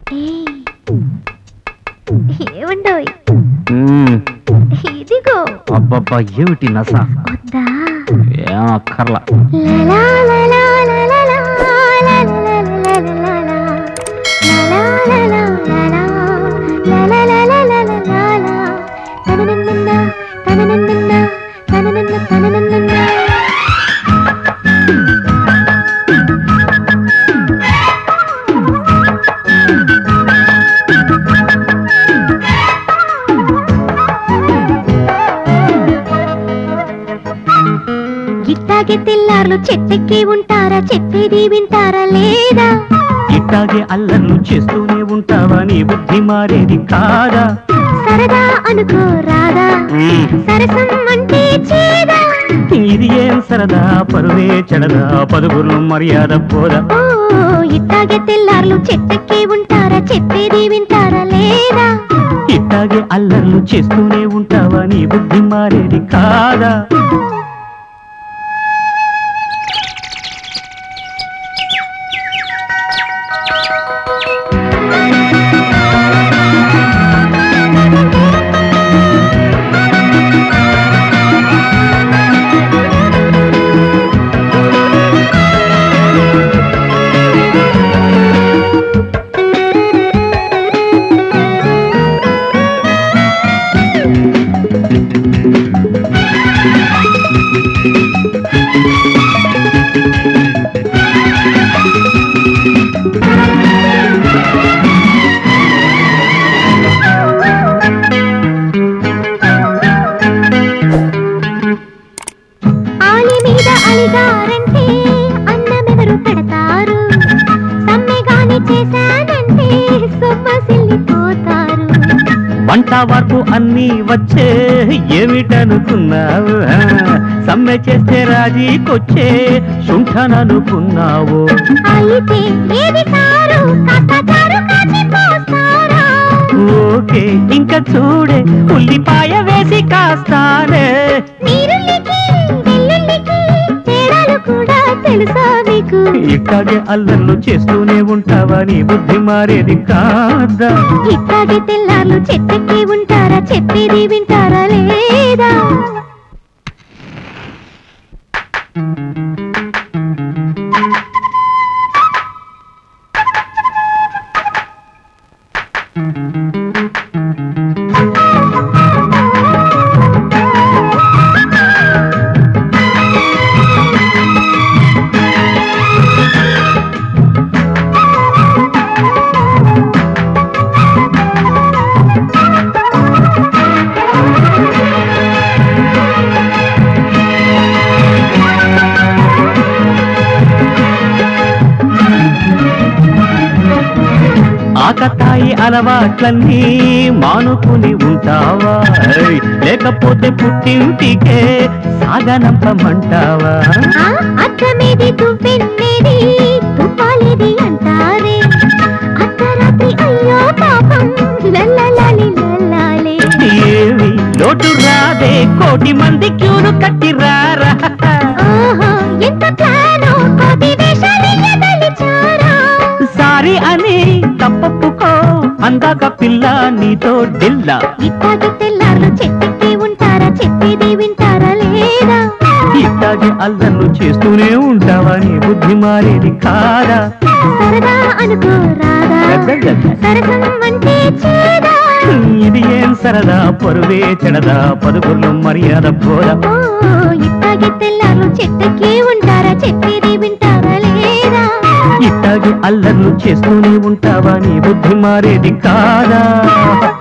ఏయ్, ఏమండోయ్ మ్మ్. ఇదిగో అబ్బబ్బా ఏమిటి నస వద్దా ఏం అక్కర్లా లలా లలా లలా లలా లలా లలా లలా లలా లలా లలా లలా లలా లలా తననన్నన్న తననన్నన్న తననన్న తననన్నన్న గిట్టాగే తెల్లార్లు చెట్టెక్కి ఉంటారా చెప్పేది వింటారా లేదా ఇట్టాగే అల్లర్లు చేస్తూనే ఉంటావా నీ బుద్ధి మారేది కాదా సరదా అనుకో రాదా మ్మ్. సరసం అంటే చేదా ఇది ఏం సరదా పరువే చెడదా పదుగురు మర్యాద పోదా ఓ ఇట్టాగే తెల్లార్లు చెట్టెక్కి ఉంటారా చెప్పేది వింటారా లేదా ఇట్టాగే అల్లర్లు చేస్తూనే ఉంటావా నీ బుద్ధి మారేది కాదా ఆలి మీద అలిగారంటే అన్నమెవరు పెడతారు సమ్మెగాని చేశానంటే సొమ్మసిల్లిపోతారు వంట వరకు అన్నీ వచ్చే ఏమిటనుకున్నావు ఆ, సమ్మె చేస్తే రాజీకొచ్చే శుంఠననుకున్నావు అయితే ఏది కారు కాస్త చారు కాచి పోస్తారా ఓకే ఇంకా చూడే ఉల్లిపాయ వేసి కాస్తానే నీరుల్లికి వెల్లుల్లికి తేడాలు కూడా తెలుసా మీకు ఇట్టాగే అల్లర్లు చేస్తూనే ఉంటావా నీ బుద్ధి మారేది కాదా ఇట్లాగే తెల్లార్లు చెట్టెక్కి ఉంటారా చెప్పేది వింటారా లేదా ఆకతాయి అలవాట్లన్నీ మానుకుని ఉంటావా ఏయ్, లేకపోతే పుట్టింటికే సాగనంపమంటావా ఆ అత్తమేది తువ్వెన్నేది తువ్వాలేది అంటారే అర్ధరాత్రి అయ్యో పాపం లల్లలాలి లల్లాలే ఏమి లోటు రాదే కోటి మంది క్యూను కట్టి రారా ఆహా ఎంత ప్లానో కోటి వేషాలు ఎదలిచారా సారీ అని తప్పప్పుకో అందాక పిల్ల నీతో డిల్లా ఇట్టాగి తెల్లార్లు చెట్టెక్కి ఉంటారా చెప్పేది వింటారా లేదా ఇట్టాగే అల్లర్లు చేస్తూనే ఉంటావా నీ బుద్ధి మారేది కాదా సరదా అనుకో రాదా సరసం అంటే చేదా ఇది ఏం సరదా పరువే చెడదా పదుగుర్లు మర్యాద పోదా ఓ ఇట్టాగి తెల్లార్లు చెట్టెక్కి ఉంటారా చెప్పేది వింటారా లేదా ఇట్టాగే అల్లర్లు చేస్తూనే ఉంటావా నీ బుద్ధి మారేది కాదా